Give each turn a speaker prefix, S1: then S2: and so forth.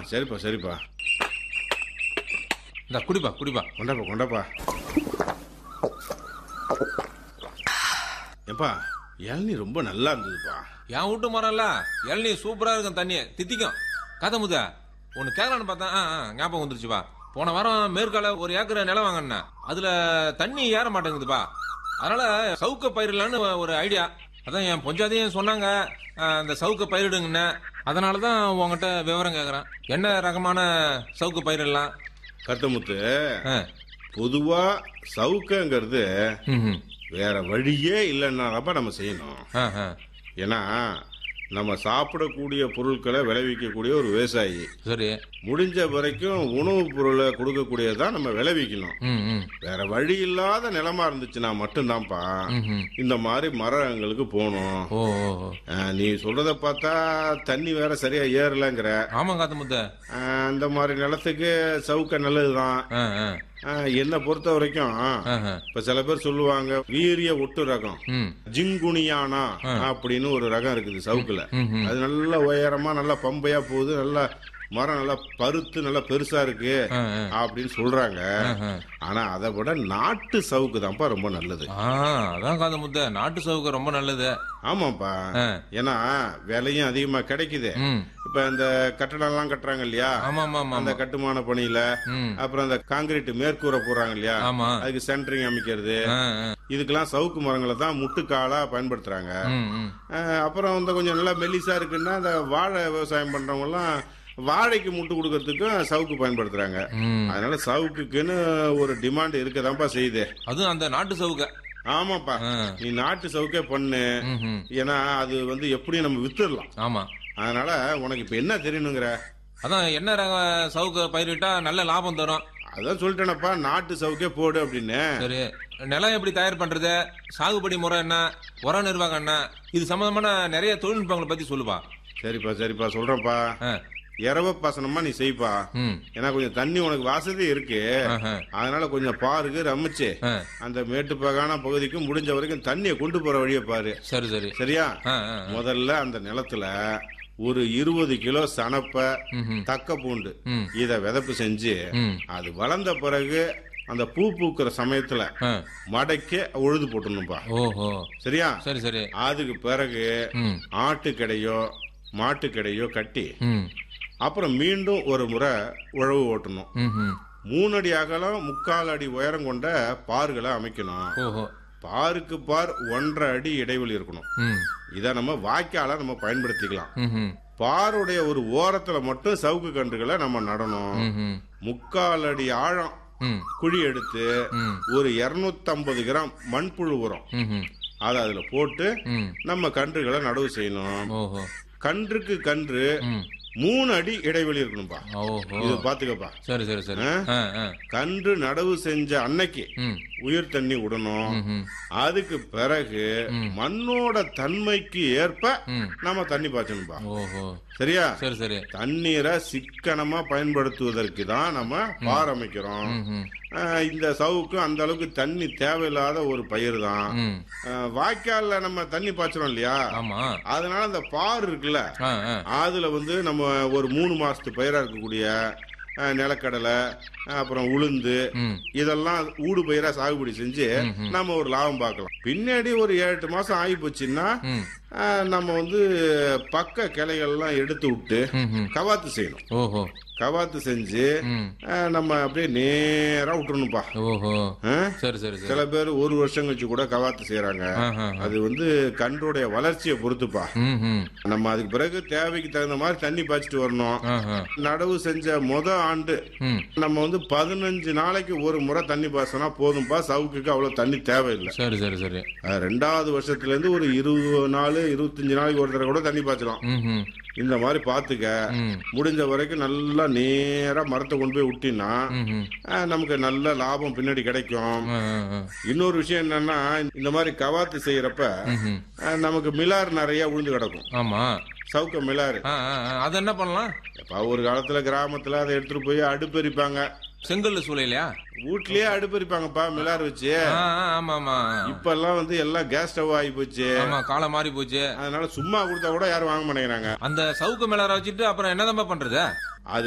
S1: சரிப்பா சரிப்பா
S2: இந்த குடிப்பா குடிப்பா
S1: கொண்டாப்பா கொண்டாப்பா ஏப்பா இளநீ ரொம்ப நல்லா இருந்ததுப்பா
S2: என் வீட்டு மரம்ல இளநீ சூப்பரா இருக்கும் தண்ணி தித்திக்கும் கதை முத ஒன்னு கேட்கலான்னு பார்த்தேன் ஆ, ஆ, ஞாபகம் வந்துருச்சுப்பா போன வாரம் மேற்கால ஒரு ஏக்கர் நிலம் வாங்கினேன் அதுல தண்ணி ஏற மாட்டேங்குதுப்பா அதனால சவுக்க பயிரிடலான்னு ஒரு ஐடியா அதான் என் பொஞ்சாதையும் சொன்னாங்க ஆ, அந்த சவுக்க பயிரிடுங்கன்னு அதனால தான் உங்ககிட்ட விவரம் கேட்குறேன் என்ன ரகமான சவுக்கு பயிரிடலாம்
S1: கருத்தமுத்து
S2: ஆ,
S1: பொதுவா சவுக்கங்கிறது
S2: ம், ம்.
S1: வேற வழியே இல்லைன்னாப்பா நம்ம செய்யணும்
S2: ஆ, ஆ.
S1: ஏன்னா நம்ம சாப்பிடக்கூடிய பொருட்களை விளைவிக்கக்கூடிய ஒரு விவசாயி
S2: சரி
S1: முடிஞ்ச வரைக்கும் உணவுப் பொருளை கொடுக்கக்கூடியதான் நம்ம விளைவிக்கணும்
S2: ம் ம்
S1: வேற வழி இல்லாத நிலமா இருந்துச்சுன்னா மட்டும்தான்ப்பா
S2: ம், ம்.
S1: இந்த மாதிரி மரங்களுக்கு போகணும்
S2: ஓ ஓ ஓ.
S1: அஹ், நீ சொல்றத பார்த்தா தண்ணி வேற சரியா ஏறலங்கிற
S2: ஆமாம் காத்து முத்த
S1: அஹ், அந்த மாதிரி நிலத்துக்கு சவுக்க நல்லதுதான்
S2: ஆ ஆ
S1: அஹ், என்னை பொறுத்த வரைக்கும்
S2: ஆ, ஆ.
S1: இப்ப சில பேர் சொல்லுவாங்க வீரிய ஒட்டு ரகம்
S2: ம்
S1: ஜிங்குனியானா அப்படின்னு ஒரு ரகம் இருக்குது சவுக்குல
S2: ம், ம்.
S1: அது நல்ல உயரமா நல்லா பம்பையா போகுது நல்லா மரம் நல்லா பருத்து நல்லா பெருசா இருக்கு
S2: ஆ, ஆ.
S1: அப்படின்னு சொல்றாங்க
S2: ஆ.
S1: ஆனா அதை விட நாட்டு சவுக்கு தான்ப்பா ரொம்ப நல்லது
S2: ஆ அதான் காந்த முத்த நாட்டு சவுக்கு ரொம்ப நல்லது
S1: ஆமாப்பா
S2: ஆ.
S1: ஏன்னா விலையும் அதிகமா கிடைக்குது
S2: ம்
S1: இப்ப இந்த கட்டடம் எல்லாம் கட்டுறாங்க இல்லையா
S2: ஆமா ஆமா ஆமா
S1: அந்த கட்டுமான பணியில
S2: ம்
S1: அப்புறம் அந்த காங்கிரீட் மேற்கூரை போடுறாங்க இல்லையா
S2: ஆமா
S1: அதுக்கு சென்டரிங் அமைக்கிறது
S2: ஆ, ஆ.
S1: இதுக்கெல்லாம் சவுக்கு மரங்களை தான் முட்டுக்காலா பயன்படுத்துறாங்க
S2: ம் ம்
S1: அஹ் அப்புறம் வந்து கொஞ்சம் நல்லா மெல்லிசா இருக்குன்னா அந்த வாழை விவசாயம் பண்றவங்க எல்லாம் வாழைக்கு முட்டு கொடுக்கறதுக்கும் சவுக்கு பயன்படுத்துறாங்க
S2: ம்
S1: அதனால சவுக்குக்குன்னு ஒரு டிமாண்ட் இருக்கதான்ப்பா செய்யுது
S2: அதுவும் அந்த நாட்டு சவுக்க
S1: ஆமாப்பா
S2: ஆ.
S1: நீ நாட்டு சவுக்கே பண்ணு
S2: ம் ம்
S1: ஏன்னா அது வந்து எப்படியும் நம்ம வித்துடலாம்
S2: ஆமா
S1: அதனால உனக்கு இப்ப என்ன தெரியணுங்கிற
S2: அதான் என்ன ரக சவுக்கு பயிரிட்டா நல்ல லாபம் தரும்
S1: அதான் சொல்லிட்டேனப்பா நாட்டு சவுக்கே போடு அப்படின்னு
S2: சரி நிலம் எப்படி தயார் பண்றது சாகுபடி முறை என்ன உர நிர்வாகம் என்ன இது சம்பந்தமான நிறைய தொழில்நுட்பங்களை பத்தி சொல்லுப்பா
S1: சரிப்பா சரிப்பா சொல்றேன்ப்பா
S2: ஆ,
S1: இரவ பாசனமா நீ செய்ப்பா
S2: ம்
S1: ஏன்னா கொஞ்சம் தண்ணி உனக்கு வசதி இருக்கு
S2: ஆஹா.
S1: அதனால கொஞ்சம் பாருக்கு ரமிச்சு
S2: ஆ,
S1: அந்த மேட்டுப்பாகான பகுதிக்கு முடிஞ்ச வரைக்கும் தண்ணியை கொண்டு போற வழியை பாரு
S2: சரி சரி
S1: சரியா
S2: ஆ, ஆ, ஆ.
S1: முதல்ல அந்த நிலத்துல ஒரு இருபது கிலோ சனப்ப
S2: ம்ஹும்.
S1: தக்க பூண்டு
S2: ம்
S1: இத விதப்பு செஞ்சு
S2: ம்
S1: அது வளர்ந்த பிறகு அந்த பூ பூக்கிற சமயத்துல
S2: ஆ.
S1: மடக்கி உழுது போட்டுணும்பா
S2: ஓஹோ
S1: சரியா
S2: சரி சரி
S1: அதுக்கு பிறகு
S2: ம்
S1: ஆட்டுக்கடையோ மாட்டுக்கடையோ கட்டி
S2: ம்
S1: அப்புறம் மீண்டும் ஒரு முறை உழவு ஓட்டணும்
S2: ம் ம்
S1: மூணடி அகலம் முக்கால் அடி உயரம் கொண்ட பார்களை அமைக்கணும்
S2: ஓஹோ
S1: பாருக்கு பார் ஒன்றரை அடி இடைவெளி இருக்கணும்
S2: ம்
S1: இதை நம்ம வாய்க்கால நம்ம பயன்படுத்திக்கலாம்
S2: ம் ம்
S1: பாருடைய ஒரு ஓரத்துல மட்டும் சவுக்கு கன்றுகளை நம்ம நடணும்
S2: ம் ம்
S1: முக்கால் அடி ஆழம்
S2: ம்
S1: குழி எடுத்து
S2: ம்
S1: ஒரு 250 கிராம் மண்புழு உரம்
S2: ம் ம்
S1: அதை அதுல போட்டு
S2: ம்
S1: நம்ம கன்றுகளை நடவு செய்யணும்
S2: ஓஹோ
S1: கன்றுக்கு கன்று
S2: ம்
S1: மூணு அடி இடைவெளி இருக்கணும்பா
S2: ஓஹோ
S1: இது பாத்துக்கப்பா
S2: சரி சரி சரி
S1: ஆ?
S2: ஆ ஆ
S1: கன்று நடவு செஞ்ச அன்னைக்கு
S2: ம்
S1: உயிர் தண்ணி விடணும்
S2: ம் ம்
S1: அதுக்கு பிறகு மண்ணோட தன்மைக்கு ஏற்ப
S2: ம்
S1: நம்ம தண்ணி பாய்ச்சணும்பா
S2: ஓஹோ
S1: சரியா
S2: சரி சரி
S1: தண்ணீரை சிக்கனமா பயன்படுத்துவதற்கு தான் நம்ம பார் அமைக்கிறோம்
S2: ம் ம்
S1: ஆஹ் இந்த சவுக்கு அந்த அளவுக்கு தண்ணி தேவையில்லாத ஒரு பயிர் தான்
S2: ம்
S1: ஆஹ் வாய்க்கால்ல நம்ம தண்ணி பாய்ச்சறோம் இல்லையா
S2: ஆமா
S1: அதனால அந்த பார் இருக்குல்ல
S2: ஆ ஆ
S1: அதுல வந்து நம்ம ஒரு மூணு மாசத்து பயிரா இருக்கக்கூடிய ஆஹ் நிலக்கடலை ஆஹ் அப்புறம் உளுந்து
S2: ம்
S1: இதெல்லாம் ஊடு பயிரா சாகுபடி செஞ்சு நம்ம ஒரு லாபம் பார்க்கலாம் பின்னாடி ஒரு ஏழு எட்டு மாசம் ஆகி போச்சுன்னா
S2: ம்
S1: ஆஹ் நம்ம வந்து பக்க கிளைகள்லாம் எடுத்து விட்டு
S2: ம் ம்
S1: கவாத்து செய்யணும்
S2: ஓஹோ
S1: கவாத்து செஞ்சு
S2: ம்
S1: ஆஹ் நம்ம அப்படியே நேரா விட்டுறணும்ப்பா
S2: ஓஹோ
S1: ஆஹ்
S2: சரி சரி சரி
S1: சில பேர் ஒரு வருஷம் கழிச்சு கூட கவாத்து செய்யறாங்க
S2: ஆஹா.
S1: அது வந்து கன்றுடைய வளர்ச்சியை பொறுத்துப்பா
S2: ம் ம்
S1: நம்ம அதுக்கு பிறகு தேவைக்கு தகுந்த மாதிரி தண்ணி பாய்ச்சிட்டு வரணும்
S2: ஆஹா.
S1: நடவு செஞ்ச முத ஆண்டு
S2: ம்
S1: நம்ம வந்து பதினஞ்சு நாளைக்கு ஒரு முறை தண்ணி பாய்ச்சினா போதும்பா சவுக்குக்கு அவ்வளவு தண்ணி தேவையில்லை
S2: சரி சரி சரி
S1: அஹ் ரெண்டாவது வருஷத்துல இருந்து ஒரு இருபது நாள் இருபத்தஞ்சு நாளைக்கு ஒரு தடவை கூட தண்ணி பாய்ச்சலாம்
S2: ம் ம்
S1: இந்த மாதிரி பாத்துக்க
S2: ம்
S1: முடிஞ்ச வரைக்கும் நல்லா நேரா மரத்தை கொண்டு போய் விட்டினா
S2: ம் ம்
S1: அஹ் நமக்கு நல்ல லாபம் பின்னாடி கிடைக்கும்
S2: ஆ, ஆ, ஆ.
S1: இன்னொரு விஷயம் என்னன்னா இந்த மாதிரி கவாத்து செய்யறப்ப
S2: ம், ம்.
S1: அஹ் நமக்கு மிலார் நிறைய விழுந்து கிடக்கும்
S2: ஆமா
S1: சவுக்க மிலாறு
S2: ஆ, ஆ, ஆ. அது என்ன பண்ணலாம்
S1: இப்ப ஒரு காலத்துல கிராமத்துல அதை எடுத்துட்டு போய் அடுப்பெரிப்பாங்க
S2: செங்கல் சூளையிலயா
S1: வீட்லயே அடுப்பெரிப்பாங்கப்பா மிலார் வச்சு
S2: ஆ, ஆ, ஆமா ஆமா
S1: இப்ப எல்லாம் வந்து எல்லாம் கேஸ் ஸ்டவ் ஆகி போச்சு
S2: ஆமா காலம் மாறி போச்சு
S1: அதனால சும்மா கொடுத்தா கூட யாரும் வாங்க மாட்டேங்கிறாங்க
S2: அந்த சவுக்கு மேலார வச்சுட்டு அப்புறம் என்னதான் பண்றது